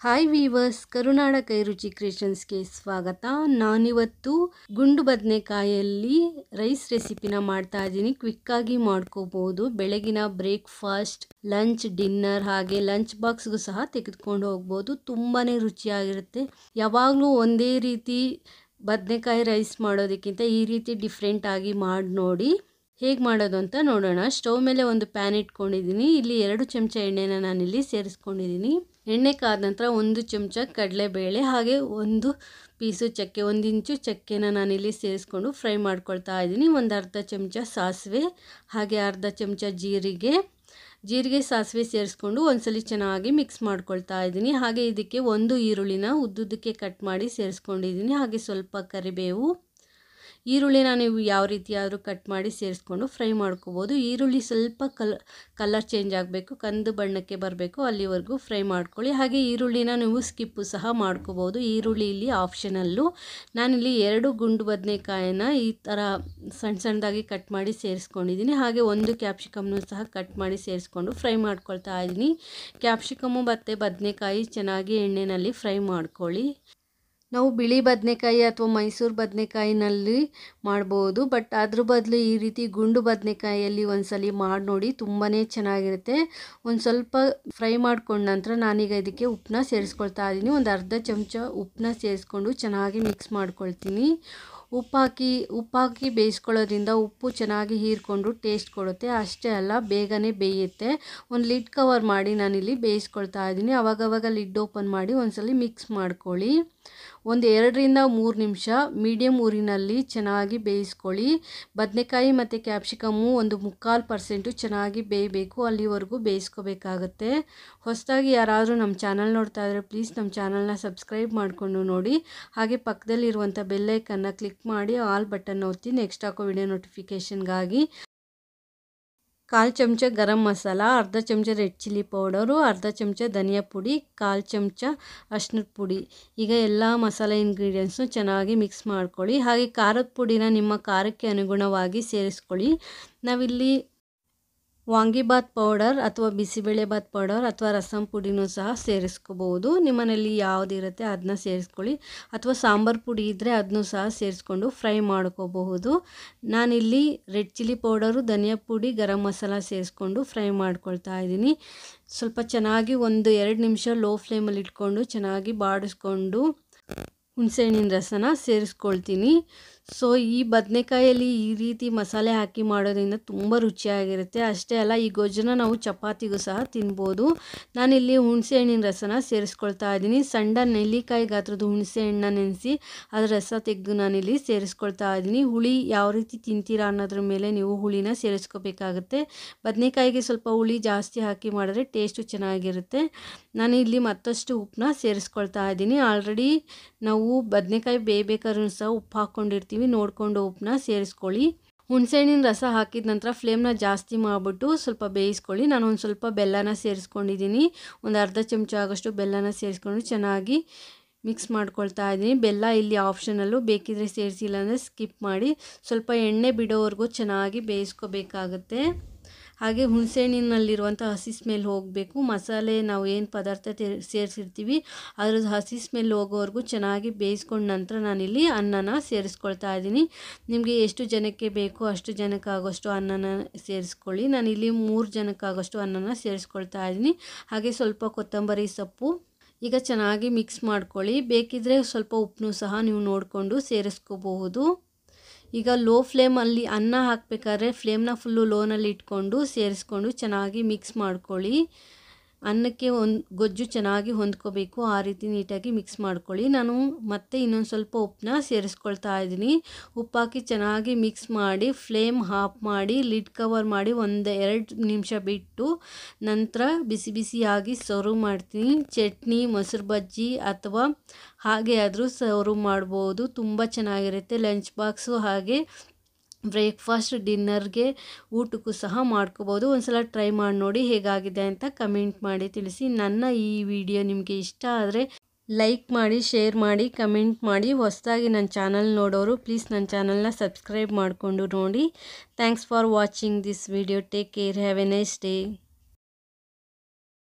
hi viewers ಕರುನಾಡ ಕೈರುಚಿ ಕ್ರಿಯೇಷನ್ಸ್ಗೆ ಸ್ವಾಗತ ನಾನಿವತ್ತು ಗುಂಡು ಬದನೆಕಾಯಲ್ಲಿ ರೈಸ್ ರೆಸಿಪಿನ ಮಾಡ್ತಾ ಇದ್ದೀನಿ ಕ್ವಿಕ್ಕಾಗಿ ಮಾಡ್ಕೋಬೋದು ಬೆಳಗಿನ ಬ್ರೇಕ್ಫಾಸ್ಟ್ ಲಂಚ್ ಡಿನ್ನರ್ ಹಾಗೆ ಲಂಚ್ ಬಾಕ್ಸ್ಗೂ ಸಹ ತೆಗೆದುಕೊಂಡು ಹೋಗ್ಬೋದು ತುಂಬಾ ರುಚಿಯಾಗಿರುತ್ತೆ ಯಾವಾಗಲೂ ಒಂದೇ ರೀತಿ ಬದನೆಕಾಯಿ ರೈಸ್ ಮಾಡೋದಕ್ಕಿಂತ ಈ ರೀತಿ ಡಿಫ್ರೆಂಟ್ ಆಗಿ ಮಾಡಿ ನೋಡಿ ಹೇಗೆ ಮಾಡೋದು ಅಂತ ನೋಡೋಣ ಸ್ಟವ್ ಮೇಲೆ ಒಂದು ಪ್ಯಾನ್ ಇಟ್ಕೊಂಡಿದ್ದೀನಿ ಇಲ್ಲಿ ಎರಡು ಚಮಚ ಎಣ್ಣೆನ ನಾನಿಲ್ಲಿ ಸೇರಿಸ್ಕೊಂಡಿದ್ದೀನಿ ಎಣ್ಣೆ ಕಾದ ನಂತರ ಒಂದು ಚಮಚ ಕಡಲೆಬೇಳೆ ಹಾಗೆ ಒಂದು ಪೀಸು ಚಕ್ಕೆ ಒಂದು ಇಂಚು ಚಕ್ಕೆನ ನಾನಿಲ್ಲಿ ಸೇರಿಸ್ಕೊಂಡು ಫ್ರೈ ಮಾಡ್ಕೊಳ್ತಾ ಇದ್ದೀನಿ ಒಂದು ಅರ್ಧ ಚಮಚ ಸಾಸಿವೆ ಹಾಗೆ ಅರ್ಧ ಚಮಚ ಜೀರಿಗೆ ಜೀರಿಗೆ ಸಾಸಿವೆ ಸೇರಿಸ್ಕೊಂಡು ಒಂದ್ಸಲಿ ಚೆನ್ನಾಗಿ ಮಿಕ್ಸ್ ಮಾಡ್ಕೊಳ್ತಾ ಇದ್ದೀನಿ ಹಾಗೆ ಇದಕ್ಕೆ ಒಂದು ಈರುಳ್ಳಿನ ಉದ್ದುದ್ದಕ್ಕೆ ಕಟ್ ಮಾಡಿ ಸೇರಿಸ್ಕೊಂಡಿದ್ದೀನಿ ಹಾಗೆ ಸ್ವಲ್ಪ ಕರಿಬೇವು ಈರುಳ್ಳಿನ ನೀವು ಯಾವ ರೀತಿ ಆದರೂ ಕಟ್ ಮಾಡಿ ಸೇರಿಸ್ಕೊಂಡು ಫ್ರೈ ಮಾಡ್ಕೋಬೋದು ಈರುಳ್ಳಿ ಸ್ವಲ್ಪ ಕಲ್ ಕಲರ್ ಚೇಂಜ್ ಆಗಬೇಕು ಕಂದು ಬಣ್ಣಕ್ಕೆ ಬರಬೇಕು ಅಲ್ಲಿವರೆಗೂ ಫ್ರೈ ಮಾಡ್ಕೊಳ್ಳಿ ಹಾಗೆ ಈರುಳ್ಳಿನ ನೀವು ಸ್ಕಿಪ್ಪು ಸಹ ಮಾಡ್ಕೋಬೋದು ಈರುಳ್ಳಿ ಇಲ್ಲಿ ಆಪ್ಷನಲ್ಲು ನಾನಿಲ್ಲಿ ಎರಡು ಗುಂಡು ಬದನೆಕಾಯಿನ ಈ ಥರ ಸಣ್ಣ ಸಣ್ಣದಾಗಿ ಕಟ್ ಮಾಡಿ ಸೇರಿಸ್ಕೊಂಡಿದ್ದೀನಿ ಹಾಗೆ ಒಂದು ಕ್ಯಾಪ್ಸಿಕಮ್ನು ಸಹ ಕಟ್ ಮಾಡಿ ಸೇರಿಸ್ಕೊಂಡು ಫ್ರೈ ಮಾಡ್ಕೊಳ್ತಾ ಇದ್ದೀನಿ ಕ್ಯಾಪ್ಸಿಕಮ್ಮು ಮತ್ತು ಬದನೆಕಾಯಿ ಚೆನ್ನಾಗಿ ಎಣ್ಣೆಯಲ್ಲಿ ಫ್ರೈ ಮಾಡ್ಕೊಳ್ಳಿ ನಾವು ಬಿಳಿ ಬದನೆಕಾಯಿ ಅಥವಾ ಮೈಸೂರು ಬದನೆಕಾಯಿನಲ್ಲಿ ಮಾಡ್ಬೋದು ಬಟ್ ಅದ್ರ ಬದಲು ಈ ರೀತಿ ಗುಂಡು ಬದನೆಕಾಯಿಯಲ್ಲಿ ಒಂದ್ಸಲಿ ಮಾಡಿ ನೋಡಿ ತುಂಬಾ ಚೆನ್ನಾಗಿರುತ್ತೆ ಒಂದು ಸ್ವಲ್ಪ ಫ್ರೈ ಮಾಡ್ಕೊಂಡ ನಂತರ ನಾನೀಗ ಇದಕ್ಕೆ ಉಪ್ಪನ್ನ ಸೇರಿಸ್ಕೊಳ್ತಾ ಇದ್ದೀನಿ ಒಂದು ಅರ್ಧ ಚಮಚ ಉಪ್ಪನ್ನ ಸೇರಿಸ್ಕೊಂಡು ಚೆನ್ನಾಗಿ ಮಿಕ್ಸ್ ಮಾಡ್ಕೊಳ್ತೀನಿ ಉಪ್ಪು ಹಾಕಿ ಉಪ್ಪು ಹಾಕಿ ಬೇಯಿಸ್ಕೊಳ್ಳೋದ್ರಿಂದ ಉಪ್ಪು ಚೆನ್ನಾಗಿ ಹೀರ್ಕೊಂಡು ಟೇಸ್ಟ್ ಕೊಡುತ್ತೆ ಅಷ್ಟೇ ಅಲ್ಲ ಬೇಗನೆ ಬೇಯುತ್ತೆ ಒಂದು ಲಿಡ್ ಕವರ್ ಮಾಡಿ ನಾನಿಲ್ಲಿ ಬೇಯಿಸ್ಕೊಳ್ತಾ ಇದ್ದೀನಿ ಅವಾಗವಾಗ ಲಿಡ್ ಓಪನ್ ಮಾಡಿ ಒಂದ್ಸಲಿ ಮಿಕ್ಸ್ ಮಾಡ್ಕೊಳ್ಳಿ ಒಂದು ಎರಡರಿಂದ ಮೂರು ನಿಮಿಷ ಮೀಡಿಯಮ್ ಊರಿನಲ್ಲಿ ಚೆನ್ನಾಗಿ ಬೇಯಿಸ್ಕೊಳ್ಳಿ ಬದನೆಕಾಯಿ ಮತ್ತು ಕ್ಯಾಪ್ಸಿಕಮ್ಮು ಒಂದು ಮುಕ್ಕಾಲು ಪರ್ಸೆಂಟು ಚೆನ್ನಾಗಿ ಬೇಯಬೇಕು ಅಲ್ಲಿವರೆಗೂ ಬೇಯಿಸ್ಕೋಬೇಕಾಗತ್ತೆ ಹೊಸದಾಗಿ ಯಾರಾದರೂ ನಮ್ಮ ಚಾನಲ್ ನೋಡ್ತಾ ಇದ್ದರೆ ಪ್ಲೀಸ್ ನಮ್ಮ ಚಾನಲ್ನ ಸಬ್ಸ್ಕ್ರೈಬ್ ಮಾಡಿಕೊಂಡು ನೋಡಿ ಹಾಗೆ ಪಕ್ಕದಲ್ಲಿರುವಂಥ ಬೆಲ್ಲೈಕನ್ನ ಕ್ಲಿಕ್ ಮಾಡಿ ಆಲ್ ಬಟನ್ ಒತ್ತಿ ನೆಕ್ಸ್ಟ್ ಹಾಕೋ ವಿಡಿಯೋ ನೋಟಿಫಿಕೇಷನ್ಗಾಗಿ ಕಾಲು ಚಮಚ ಗರಂ ಮಸಾಲ ಅರ್ಧ ಚಮಚ ರೆಡ್ ಚಿಲ್ಲಿ ಪೌಡರು ಅರ್ಧ ಚಮಚ ಧನಿಯಾ ಪುಡಿ ಕಾಲು ಚಮಚ ಅರ್ಶಿನದ ಪುಡಿ ಈಗ ಎಲ್ಲ ಮಸಾಲೆ ಇಂಗ್ರೀಡಿಯೆಂಟ್ಸ್ನು ಚೆನ್ನಾಗಿ ಮಿಕ್ಸ್ ಮಾಡ್ಕೊಳ್ಳಿ ಹಾಗೆ ಖಾರದ ಪುಡಿನ ನಿಮ್ಮ ಖಾರಕ್ಕೆ ಅನುಗುಣವಾಗಿ ಸೇರಿಸ್ಕೊಳ್ಳಿ ನಾವಿಲ್ಲಿ ವಾಂಗಿಬಾತ್ ಪೌಡರ್ ಅಥವಾ ಬಿಸಿಬೇಳೆಬಾತ್ ಪೌಡರ್ ಅಥವಾ ರಸಂ ಪುಡಿನೂ ಸಹ ಸೇರಿಸ್ಕೋಬೋದು ನಿಮ್ಮನೇಲಿ ಯಾವುದಿರುತ್ತೆ ಅದನ್ನ ಸೇರಿಸ್ಕೊಳ್ಳಿ ಅಥವಾ ಸಾಂಬಾರು ಪುಡಿ ಇದ್ದರೆ ಅದನ್ನೂ ಸಹ ಸೇರಿಸ್ಕೊಂಡು ಫ್ರೈ ಮಾಡ್ಕೋಬಹುದು ನಾನಿಲ್ಲಿ ರೆಡ್ ಚಿಲ್ಲಿ ಪೌಡರು ಧನಿಯಾ ಪುಡಿ ಗರಂ ಮಸಾಲ ಸೇರಿಸ್ಕೊಂಡು ಫ್ರೈ ಮಾಡ್ಕೊಳ್ತಾ ಇದ್ದೀನಿ ಸ್ವಲ್ಪ ಚೆನ್ನಾಗಿ ಒಂದು ಎರಡು ನಿಮಿಷ ಲೋ ಫ್ಲೇಮಲ್ಲಿ ಇಟ್ಕೊಂಡು ಚೆನ್ನಾಗಿ ಬಾಡಿಸ್ಕೊಂಡು ಹುಣಸೆಹಣ್ಣಿನ ರಸನ ಸೇರಿಸ್ಕೊಳ್ತೀನಿ ಸೊ ಈ ಬದನೆಕಾಯಲ್ಲಿ ಈ ರೀತಿ ಮಸಾಲೆ ಹಾಕಿ ಮಾಡೋದ್ರಿಂದ ತುಂಬ ರುಚಿಯಾಗಿರುತ್ತೆ ಅಷ್ಟೇ ಅಲ್ಲ ಈ ಗೊಜ್ಜನ್ನ ನಾವು ಚಪಾತಿಗೂ ಸಹ ತಿನ್ಬೋದು ನಾನಿಲ್ಲಿ ಹುಣಸೆ ಹಣ್ಣಿನ ರಸನ ಸೇರಿಸ್ಕೊಳ್ತಾ ಇದ್ದೀನಿ ಸಣ್ಣ ನೆಲ್ಲಿಕಾಯಿ ಗಾತ್ರದ ಹುಣಸೆ ಹಣ್ಣನ್ನ ನೆನೆಸಿ ಅದರ ರಸ ತೆಗೆದು ನಾನಿಲ್ಲಿ ಸೇರಿಸ್ಕೊಳ್ತಾ ಇದ್ದೀನಿ ಹುಳಿ ಯಾವ ರೀತಿ ತಿಂತೀರಾ ಅನ್ನೋದ್ರ ಮೇಲೆ ನೀವು ಹುಳಿನ ಸೇರಿಸ್ಕೋಬೇಕಾಗುತ್ತೆ ಬದನೆಕಾಯಿಗೆ ಸ್ವಲ್ಪ ಹುಳಿ ಜಾಸ್ತಿ ಹಾಕಿ ಮಾಡಿದ್ರೆ ಟೇಸ್ಟು ಚೆನ್ನಾಗಿರುತ್ತೆ ನಾನು ಇಲ್ಲಿ ಮತ್ತಷ್ಟು ಉಪ್ಪನ್ನ ಸೇರಿಸ್ಕೊಳ್ತಾ ಇದ್ದೀನಿ ಆಲ್ರೆಡಿ ನಾವು ಬದನೆಕಾಯಿ ಬೇಯಬೇಕಾದ್ರೂ ಸಹ ಉಪ್ಪು ಹಾಕ್ಕೊಂಡಿರ್ತೀವಿ ನೋಡಿಕೊಂಡು ಉಪ್ಪನ್ನ ಸೇರಿಸ್ಕೊಳ್ಳಿ ಹುಣಸೆಹಣ್ಣಿನ ರಸ ಹಾಕಿದ ನಂತರ ಫ್ಲೇಮ್ನ ಜಾಸ್ತಿ ಮಾಡಿಬಿಟ್ಟು ಸ್ವಲ್ಪ ಬೇಯಿಸ್ಕೊಳ್ಳಿ ನಾನು ಒಂದು ಸ್ವಲ್ಪ ಬೆಲ್ಲನ ಸೇರಿಸ್ಕೊಂಡಿದ್ದೀನಿ ಒಂದು ಅರ್ಧ ಚಮಚ ಆಗೋಷ್ಟು ಬೆಲ್ಲನ ಸೇರಿಸ್ಕೊಂಡು ಚೆನ್ನಾಗಿ ಮಿಕ್ಸ್ ಮಾಡ್ಕೊಳ್ತಾ ಇದ್ದೀನಿ ಬೆಲ್ಲ ಇಲ್ಲಿ ಆಪ್ಷನಲ್ಲು ಬೇಕಿದ್ರೆ ಸೇರಿಸಿಲ್ಲ ಅಂದರೆ ಸ್ಕಿಪ್ ಮಾಡಿ ಸ್ವಲ್ಪ ಎಣ್ಣೆ ಬಿಡೋವರೆಗೂ ಚೆನ್ನಾಗಿ ಬೇಯಿಸ್ಕೋಬೇಕಾಗತ್ತೆ ಹಾಗೆ ಹುಣಸೆಹಣ್ಣಿನಲ್ಲಿರುವಂಥ ಹಸಿ ಸ್ಮೆಲ್ ಹೋಗಬೇಕು ಮಸಾಲೆ ನಾವು ಏನು ಪದಾರ್ಥ ಸೇರಿಸಿರ್ತೀವಿ ಅದ್ರದ್ದು ಹಸಿ ಸ್ಮೆಲ್ ಹೋಗೋವರೆಗೂ ಚೆನ್ನಾಗಿ ಬೇಯಿಸ್ಕೊಂಡ ನಂತರ ನಾನಿಲ್ಲಿ ಅನ್ನನ ಸೇರಿಸ್ಕೊಳ್ತಾ ಇದ್ದೀನಿ ನಿಮಗೆ ಎಷ್ಟು ಜನಕ್ಕೆ ಬೇಕು ಅಷ್ಟು ಜನಕ್ಕಾಗೋಷ್ಟು ಅನ್ನನ ಸೇರಿಸ್ಕೊಳ್ಳಿ ನಾನಿಲ್ಲಿ ಮೂರು ಜನಕ್ಕಾಗೋಷ್ಟು ಅನ್ನನ ಸೇರಿಸ್ಕೊಳ್ತಾ ಇದ್ದೀನಿ ಹಾಗೆ ಸ್ವಲ್ಪ ಕೊತ್ತಂಬರಿ ಸೊಪ್ಪು ಈಗ ಚೆನ್ನಾಗಿ ಮಿಕ್ಸ್ ಮಾಡ್ಕೊಳ್ಳಿ ಬೇಕಿದ್ದರೆ ಸ್ವಲ್ಪ ಉಪ್ಪನ್ನು ಸಹ ನೀವು ನೋಡಿಕೊಂಡು ಸೇರಿಸ್ಕೋಬಹುದು ಈಗ ಲೋ ಫ್ಲೇಮಲ್ಲಿ ಅನ್ನ ಹಾಕಬೇಕಾದ್ರೆ ಫ್ಲೇಮ್ನ ಫುಲ್ಲು ಲೋನಲ್ಲಿ ಇಟ್ಕೊಂಡು ಸೇರಿಸ್ಕೊಂಡು ಚೆನ್ನಾಗಿ ಮಿಕ್ಸ್ ಮಾಡ್ಕೊಳ್ಳಿ ಅನ್ನಕ್ಕೆ ಒಂದು ಗೊಜ್ಜು ಚೆನ್ನಾಗಿ ಹೊಂದ್ಕೋಬೇಕು ಆ ರೀತಿ ನೀಟಾಗಿ ಮಿಕ್ಸ್ ಮಾಡ್ಕೊಳ್ಳಿ ನಾನು ಮತ್ತೆ ಇನ್ನೊಂದು ಸ್ವಲ್ಪ ಉಪ್ಪನ್ನ ಸೇರಿಸ್ಕೊಳ್ತಾ ಇದ್ದೀನಿ ಉಪ್ಪು ಹಾಕಿ ಚೆನ್ನಾಗಿ ಮಿಕ್ಸ್ ಮಾಡಿ ಫ್ಲೇಮ್ ಆಫ್ ಮಾಡಿ ಲಿಡ್ ಕವರ್ ಮಾಡಿ ಒಂದು ಎರಡು ನಿಮಿಷ ಬಿಟ್ಟು ನಂತರ ಬಿಸಿ ಬಿಸಿಯಾಗಿ ಸರ್ವ್ ಮಾಡ್ತೀನಿ ಚಟ್ನಿ ಮೊಸರು ಬಜ್ಜಿ ಅಥವಾ ಹಾಗೆ ಆದರೂ ಸರ್ವ್ ಮಾಡ್ಬೋದು ತುಂಬ ಚೆನ್ನಾಗಿರುತ್ತೆ ಲಂಚ್ ಬಾಕ್ಸು ಹಾಗೆ ಬ್ರೇಕ್ಫಾಸ್ಟ್ ಡಿನ್ನರ್ಗೆ ಊಟಕ್ಕೂ ಸಹ ಮಾಡ್ಕೋಬೋದು ಒಂದ್ಸಲ ಟ್ರೈ ಮಾಡಿ ನೋಡಿ ಹೇಗಾಗಿದೆ ಅಂತ ಕಮೆಂಟ್ ಮಾಡಿ ತಿಳಿಸಿ ನನ್ನ ಈ ವಿಡಿಯೋ ನಿಮಗೆ ಇಷ್ಟ ಆದರೆ ಲೈಕ್ ಮಾಡಿ ಶೇರ್ ಮಾಡಿ ಕಮೆಂಟ್ ಮಾಡಿ ಹೊಸದಾಗಿ ನನ್ನ ಚಾನಲ್ ನೋಡೋರು ಪ್ಲೀಸ್ ನನ್ನ ಚಾನಲ್ನ ಸಬ್ಸ್ಕ್ರೈಬ್ ಮಾಡಿಕೊಂಡು ನೋಡಿ thanks for watching this video take care have a nice day